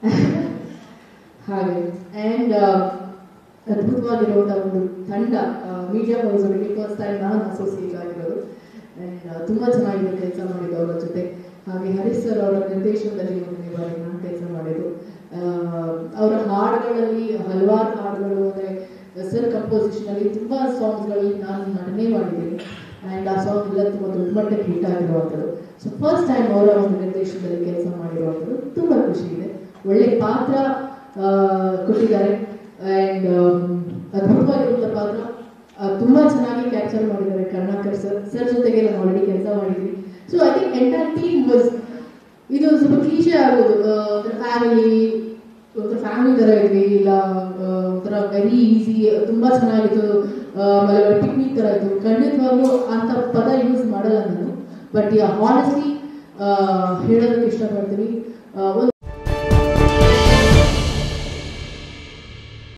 ಹಾಗೆ ಆ್ಯಂಡ್ ಅದ್ಭುತವಾಗಿರುವಂಥ ಒಂದು ತಂಡ ಮೀಡಿಯಾ ಹೌಸ್ ಅವರಿಗೆ ಫಸ್ಟ್ ಟೈಮ್ ನಾನು ಅಸೋಸಿಯೇಟ್ ಆಗಿರೋದು ಆ್ಯಂಡ್ ತುಂಬ ಚೆನ್ನಾಗಿದೆ ಕೆಲಸ ಮಾಡಿದ್ದು ಅವರ ಜೊತೆ ಹಾಗೆ ಹರೀಶ್ ಸರ್ ಅವರ ನಿರ್ದೇಶನದಲ್ಲಿ ಒಂದು ಬಾರಿ ನಾನು ಕೆಲಸ ಮಾಡಿದ್ದು ಅವರ ಹಾಡುಗಳಲ್ಲಿ ಹಲವಾರು ಹಾಡುಗಳು ಅಂದರೆ ಸರ್ ಕಂಪೋಸಿಷನ್ ಅಲ್ಲಿ ತುಂಬಾ ಸಾಂಗ್ಸ್ಗಳಲ್ಲಿ ನಾನು ನಟನೆ ಮಾಡಿದ್ದೀನಿ ಆ್ಯಂಡ್ ಆ ಸಾಂಗ್ ಎಲ್ಲ ತುಂಬ ದೊಡ್ಡ ಮಟ್ಟಕ್ಕೆ ಹಿಟ್ ಆಗಿರುವಂಥದ್ದು ಸೊ ಫಸ್ಟ್ ಟೈಮ್ ಅವರ ಒಂದು ನಿರ್ದೇಶನದಲ್ಲಿ ಕೆಲಸ ಮಾಡಿರುವಂಥದ್ದು ತುಂಬ ಖುಷಿ ಇದೆ ಒಳ್ಳೆ ಪಾತ್ರ ಆ, ಕೊಟ್ಟಿದ್ದಾರೆ ಆ್ಯಂಡ್ ಅದ್ಭುತವಾಗಿರುವಂಥ ಪಾತ್ರ ಆ, ತುಂಬಾ ಚೆನ್ನಾಗಿ ಕ್ಯಾಪ್ಚರ್ ಮಾಡಿದ್ದಾರೆ ಕರ್ನಾಕರ್ ಸರ್ ಸರ್ ಜೊತೆಗೆ ನಾವು ಆಲ್ರೆಡಿ ಕೆಲಸ ಮಾಡಿದ್ವಿ so I think entire team was ಇದು ಸ್ವಲ್ಪ ಕ್ಲೀಶೆ ಆಗೋದು ಫ್ಯಾಮಿಲಿ ಒಂಥರ ಫ್ಯಾಮಿಲಿ ಥರ ಇದ್ವಿ ಇಲ್ಲ ಆ, ಒಂಥರ ವೆರಿ ಈಸಿ ತುಂಬಾ ಚೆನ್ನಾಗಿತ್ತು ಆಮೇಲೆ ಪಿಕ್ನಿಕ್ ಥರ ಇತ್ತು ಖಂಡಿತವಾಗ್ಲೂ ಅಂತ ಪದ ಯೂಸ್ ಮಾಡಲ್ಲ ನಾನು ಬಟ್ ಹಾನೆಸ್ಟ್ಲಿ ಹೇಳೋದಕ್ಕೆ ಇಷ್ಟಪಡ್ತೀನಿ ಆ, ಒಂದು